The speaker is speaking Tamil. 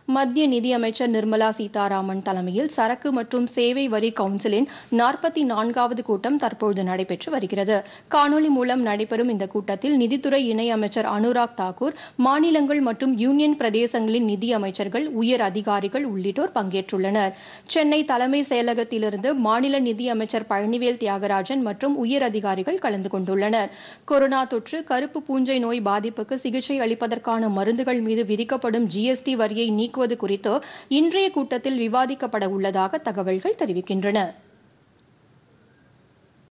மத்திய நிதியமைச்சர் நிர்மலா சீதாராமன் தலைமையில் சரக்கு மற்றும் சேவை வரி கவுன்சிலின் நாற்பத்தி நான்காவது கூட்டம் தற்போது நடைபெற்று வருகிறது காணொலி மூலம் நடைபெறும் இந்த கூட்டத்தில் நிதித்துறை இணையமைச்சர் அனுராக் தாக்கூர் மாநிலங்கள் மற்றும் யூனியன் பிரதேசங்களின் நிதி அமைச்சர்கள் உயர் அதிகாரிகள் உள்ளிட்டோர் பங்கேற்றுள்ளனர் சென்னை தலைமை செயலகத்திலிருந்து மாநில நிதி அமைச்சர் பழனிவேல் தியாகராஜன் மற்றும் உயர் அதிகாரிகள் கலந்து கொண்டுள்ளனர் கொரோனா தொற்று கருப்பு பூஞ்சை நோய் பாதிப்புக்கு சிகிச்சை அளிப்பதற்கான மருந்துகள் மீது விதிக்கப்படும் ஜிஎஸ்டி வரியை நீக்குவது குறித்து இன்றைய கூட்டத்தில் விவாதிக்கப்பட உள்ளதாக தகவல்கள் தெரிவிக்கின்றன